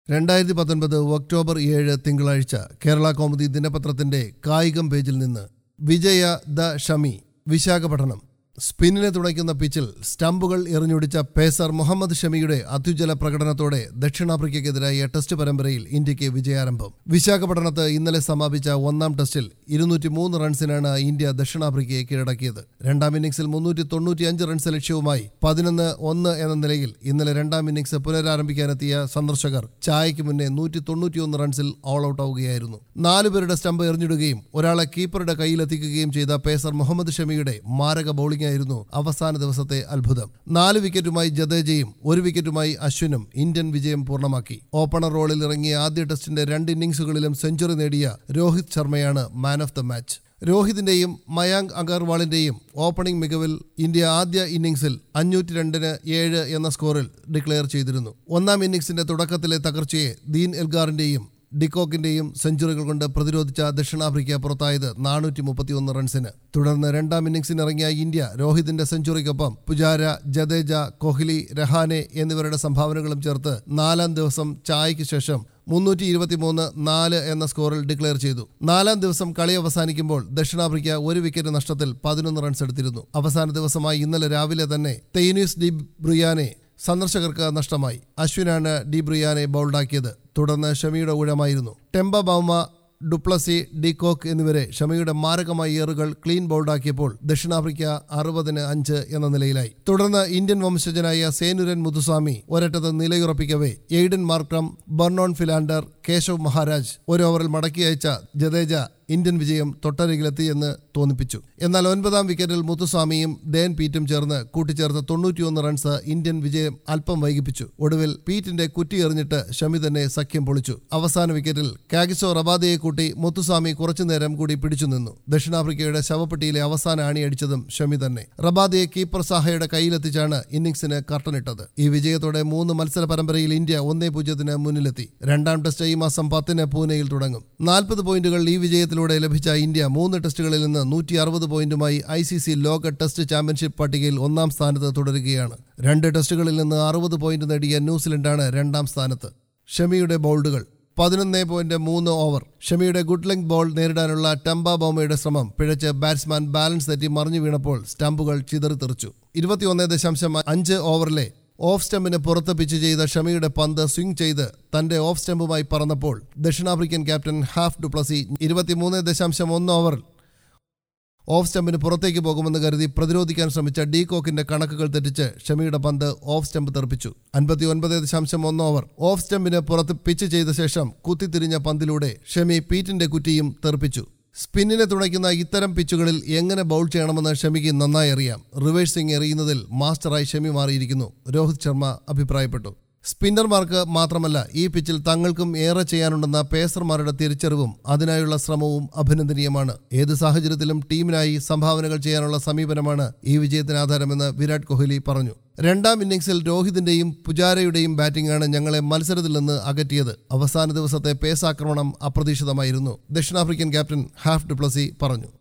രണ്ടായിരത്തി പത്തൊൻപത് ഒക്ടോബർ ഏഴ് തിങ്കളാഴ്ച കേരള കൗമുദി ദിനപത്രത്തിന്റെ കായികം പേജിൽ നിന്ന് വിജയ ദ ഷമി വിശാഖപട്ടണം സ്പിന്നിനെ തുണയ്ക്കുന്ന പിച്ചിൽ സ്റ്റംപുകൾ എറിഞ്ഞൊടിച്ച പേസർ മുഹമ്മദ് ഷമിയുടെ അത്യുജ്വല പ്രകടനത്തോടെ ദക്ഷിണാഫ്രിക്കയ്ക്കെതിരായ ടെസ്റ്റ് പരമ്പരയിൽ ഇന്ത്യക്ക് വിജയാരംഭം വിശാഖപട്ടണത്ത് ഇന്നലെ സമാപിച്ച ഒന്നാം ടെസ്റ്റിൽ ഇരുന്നൂറ്റി മൂന്ന് റൺസിനാണ് ഇന്ത്യ ദക്ഷിണാഫ്രിക്കയെ കീഴടക്കിയത് രണ്ടാം ഇന്നിംഗ്സിൽ മുന്നൂറ്റി തൊണ്ണൂറ്റിയഞ്ച് റൺസ് ലക്ഷ്യവുമായി പതിനൊന്ന് ഒന്ന് എന്ന നിലയിൽ ഇന്നലെ രണ്ടാം ഇന്നിംഗ്സ് പുനരാരംഭിക്കാനെത്തിയ സന്ദർശകർ ചായയ്ക്ക് മുന്നേ നൂറ്റി തൊണ്ണൂറ്റിയൊന്ന് റൺസിൽ ഓൾ ഔട്ട് ആവുകയായിരുന്നു നാലുപേരുടെ സ്റ്റംപ് എറിഞ്ഞിടുകയും ഒരാളെ കീപ്പറുടെ കയ്യിലെത്തിക്കുകയും ചെയ്ത പേസർ മുഹമ്മദ് ഷമിയുടെ മാരക ബൌളിംഗ് ആയിരുന്നു അവസാന ദിവസത്തെ അത്ഭുതം നാല് വിക്കറ്റുമായി ജദേജയും ഒരു വിക്കറ്റുമായി അശ്വിനും ഇന്ത്യൻ വിജയം പൂർണ്ണമാക്കി ഓപ്പണർ റോളിൽ ഇറങ്ങിയ ആദ്യ ടെസ്റ്റിന്റെ രണ്ട് ഇന്നിംഗ്സുകളിലും സെഞ്ചുറി നേടിയ രോഹിത് ശർമ്മയാണ് മാൻ ഓഫ് ദ മാച്ച് രോഹിതിന്റെയും മയാങ്ക് അഗർവാളിന്റെയും ഓപ്പണിംഗ് മികവിൽ ഇന്ത്യ ആദ്യ ഇന്നിംഗ്സിൽ അഞ്ഞൂറ്റി രണ്ടിന് ഏഴ് എന്ന സ്കോറിൽ ഡിക്ലെയർ ചെയ്തിരുന്നു ഒന്നാം ഇന്നിംഗ്സിന്റെ തുടക്കത്തിലെ തകർച്ചയെ ദീൻ എൽഗാറിന്റെയും ഡിക്കോക്കിന്റെയും സെഞ്ചുറികൾ കൊണ്ട് പ്രതിരോധിച്ച ദക്ഷിണാഫ്രിക്ക പുറത്തായത് നാനൂറ്റി മുപ്പത്തിയൊന്ന് റൺസിന് തുടർന്ന് രണ്ടാം ഇന്നിംഗ്സിനിറങ്ങിയ ഇന്ത്യ രോഹിതിന്റെ സെഞ്ചുറിക്കൊപ്പം പുജാര ജദേജ കോഹ്ലി രഹാനെ എന്നിവരുടെ സംഭാവനകളും ചേർത്ത് നാലാം ദിവസം ചായയ്ക്ക് ശേഷം മുന്നൂറ്റി ഇരുപത്തിമൂന്ന് നാല് എന്ന സ്കോറിൽ ഡിക്ലെയർ ചെയ്തു നാലാം ദിവസം കളി അവസാനിക്കുമ്പോൾ ദക്ഷിണാഫ്രിക്ക ഒരു വിക്കറ്റ് നഷ്ടത്തിൽ പതിനൊന്ന് റൺസ് എടുത്തിരുന്നു അവസാന ദിവസമായി ഇന്നലെ രാവിലെ തന്നെ തെയ്നീസ് ഡി ബ്രിയാനെ സന്ദർശകർക്ക് നഷ്ടമായി അശ്വിനാണ് ഡി ബ്രിയാനെ ബൗൾഡാക്കിയത് തുടർന്ന് ഷമിയുടെ ഊഴമായിരുന്നു ടെമ്പ ബൗമ ഡുപ്ലസി ഡികോക്ക് എന്നിവരെ ഷമിയുടെ മാരകമായ ഏറുകൾ ക്ലീൻ ബൗൾഡാക്കിയപ്പോൾ ദക്ഷിണാഫ്രിക്ക അറുപതിന് അഞ്ച് എന്ന നിലയിലായി തുടർന്ന് ഇന്ത്യൻ വംശജനായ സേനുരൻ മുതുസ്വാമി ഒരറ്റത്ത് നിലയുറപ്പിക്കവേ Aiden Markram Vernon Philander Keshav Maharaj ഒരു ഓവറിൽ മടക്കി അയച്ച ജദേജ ഇന്ത്യൻ വിജയം തൊട്ടരികിലെത്തിയെന്ന് തോന്നിപ്പിച്ചു എന്നാൽ ഒൻപതാം വിക്കറ്റിൽ മുത്തുസ്വാമിയും ദേൻ പീറ്റും ചേർന്ന് കൂട്ടിച്ചേർത്ത തൊണ്ണൂറ്റിയൊന്ന് റൺസ് ഇന്ത്യൻ വിജയം അല്പം വൈകിപ്പിച്ചു ഒടുവിൽ പീറ്റിന്റെ കുറ്റി എറിഞ്ഞിട്ട് ഷമി തന്നെ സഖ്യം പൊളിച്ചു അവസാന വിക്കറ്റിൽ കാഗിസോ റബാദയെ കൂട്ടി മുത്തുസ്വാമി കുറച്ചുനേരം കൂടി പിടിച്ചു നിന്നു ദക്ഷിണാഫ്രിക്കയുടെ ശവപ്പെട്ടിയിലെ അവസാന അണിയടിച്ചതും ഷമി തന്നെ റബാദയെ കീപ്പർ സാഹയുടെ കയ്യിലെത്തിച്ചാണ് ഇന്നിംഗ്സിന് കർട്ടനിട്ടത് ഈ വിജയത്തോടെ മൂന്ന് മത്സര പരമ്പരയിൽ ഇന്ത്യ ഒന്നേ പൂജ്യത്തിന് മുന്നിലെത്തി രണ്ടാം ടെസ്റ്റ് ഈ മാസം പത്തിന് പൂനെയിൽ തുടങ്ങും നാൽപ്പത് പോയിന്റുകൾ ഈ വിജയത്തിലൂടെ ലഭിച്ച ഇന്ത്യ മൂന്ന് ടെസ്റ്റുകളിൽ നിന്ന് നൂറ്റി അറുപത് പോയിന്റുമായി ഐ സി സി ലോക ടെസ്റ്റ് ചാമ്പ്യൻഷിപ്പ് പട്ടികയിൽ ഒന്നാം സ്ഥാനത്ത് തുടരുകയാണ് രണ്ട് ടെസ്റ്റുകളിൽ നിന്ന് അറുപത് പോയിന്റ് നേടിയ ന്യൂസിലൻഡാണ് രണ്ടാം സ്ഥാനത്ത് ഷമിയുടെ ബൗൾഡുകൾ പതിനൊന്ന് പോയിന്റ് മൂന്ന് ഓവർ ഷമിയുടെ ഗുഡ് ലെങ്ത് ബോൾ നേരിടാനുള്ള ടംബ ബോമയുടെ ശ്രമം പിഴച്ച് ബാറ്റ്സ്മാൻ ബാലൻസ് തെറ്റി മറിഞ്ഞു വീണപ്പോൾ സ്റ്റംപുകൾ ചിതറിത്തെറിച്ചു ഇരുപത്തിയൊന്ന് ദശാംശം അഞ്ച് ഓവറിലെ ഓഫ് സ്റ്റമ്പിന് പുറത്ത് പിച്ച് ചെയ്ത ഷമിയുടെ പന്ത് സ്വിംഗ് ചെയ്ത് തന്റെ ഓഫ് സ്റ്റമ്പുമായി പറന്നപ്പോൾ ദക്ഷിണാഫ്രിക്കൻ ക്യാപ്റ്റൻ ഹാഫ് ഡുപ്ലസി ഇരുപത്തിമൂന്ന് ദശാംശം ഒന്ന് ഓവറിൽ ഓഫ് സ്റ്റമ്പിന് പുറത്തേക്ക് പോകുമെന്ന് കരുതി പ്രതിരോധിക്കാൻ ശ്രമിച്ച ഡി കോക്കിന്റെ കണക്കുകൾ തെറ്റിച്ച് ഷമിയുടെ പന്ത് ഓഫ് സ്റ്റമ്പ് തെറിപ്പിച്ചു അൻപത്തി ഒൻപത് ദശാംശം ഒന്ന് ഓവർ ഓഫ് സ്റ്റമ്പിന് പുറത്ത് പിച്ച് ചെയ്ത ശേഷം കുത്തിത്തിരിഞ്ഞ പന്തിലൂടെ ഷമി പീറ്റിന്റെ കുറ്റിയും തെറിപ്പിച്ചു സ്പിന്നിനെ തുണയ്ക്കുന്ന ഇത്തരം പിച്ചുകളിൽ എങ്ങനെ ബൗൾ ചെയ്യണമെന്ന് ഷമിക്ക് നന്നായി അറിയാം റിവേഴ്സിംഗ് എറിയുന്നതിൽ മാസ്റ്ററായി ഷമി മാറിയിരിക്കുന്നു രോഹിത് ശർമ്മ അഭിപ്രായപ്പെട്ടു സ്പിന്നർമാർക്ക് മാത്രമല്ല ഈ പിച്ചിൽ തങ്ങൾക്കും ഏറെ ചെയ്യാനുണ്ടെന്ന പേസർമാരുടെ തിരിച്ചറിവും അതിനായുള്ള ശ്രമവും അഭിനന്ദനീയമാണ് ഏത് സാഹചര്യത്തിലും ടീമിനായി സംഭാവനകൾ ചെയ്യാനുള്ള സമീപനമാണ് ഈ വിജയത്തിന് ആധാരമെന്ന് വിരാട് കോഹ്ലി പറഞ്ഞു രണ്ടാം ഇന്നിംഗ്സിൽ രോഹിതിന്റെയും പുജാരയുടെയും ബാറ്റിംഗാണ് ഞങ്ങളെ മത്സരത്തിൽ നിന്ന് അകറ്റിയത് അവസാന ദിവസത്തെ പേസ് ആക്രമണം അപ്രതീക്ഷിതമായിരുന്നു ദക്ഷിണാഫ്രിക്കൻ ക്യാപ്റ്റൻ ഹാഫ് ഡിപ്ലസി പറഞ്ഞു